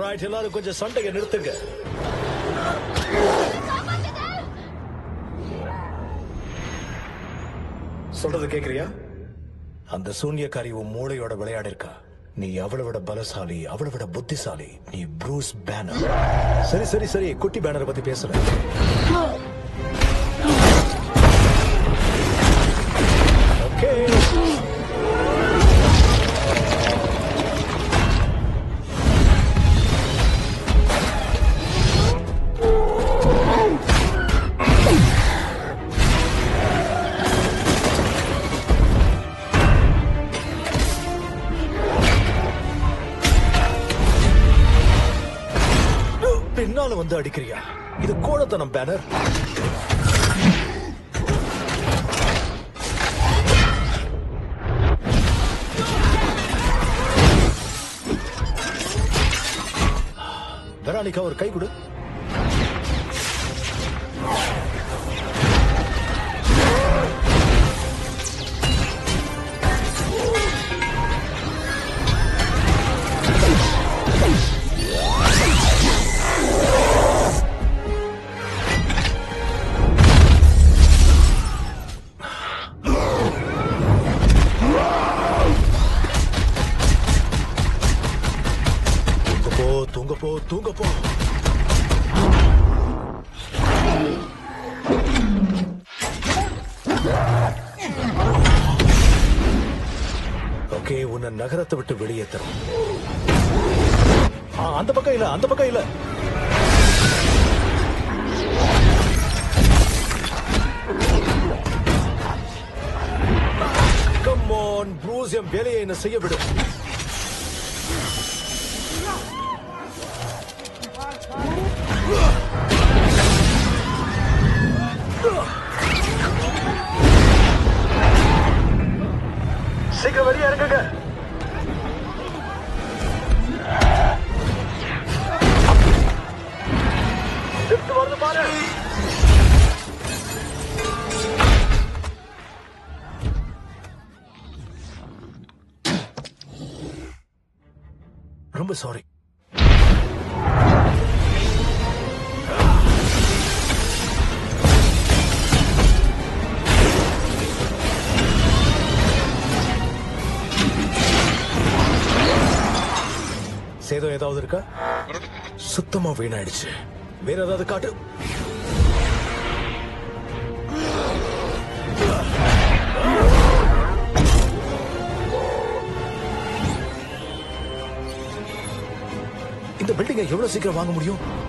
alright எல்லாரும் கொஞ்சம் சண்டையை நிறுத்துங்க சொல்றது கேக்குறியா அந்த சூன்யக்காரி உன் மூளையோட விளையாடி இருக்கா நீ அவளை விட பலசாலி அவளை விட புத்திசாலி நீ ப்ரூஸ் பேனர் சரி சரி சரி குட்டி பேனரை பத்தி பேசுற ஓகே பின்னால வந்து அடிக்கிறியா இது கோழத்தனம் பேனர் வெரானிகா ஒரு கை கொடு தூங்க போ தூங்க போ தூங்க போ ஓகே உன்னை நகரத்தை விட்டு வெளியேத்துறோம் ஆ, அந்த பக்கம் இல்ல அந்த பக்கம் இல்ல கம் ஆன் ப்ரூஸ் என் வேலையை என்ன செய்ய விடு சீக்கிரம் வெளியே இறங்குங்க லிஃப்ட் வருது பாரு ரொம்ப சாரி சேதம் ஏதாவது இருக்கா சுத்தமா வீணாயிடுச்சு வேற ஏதாவது காட்டு இந்த பில்டிங்கை எவ்வளவு சீக்கிரம் வாங்க முடியும்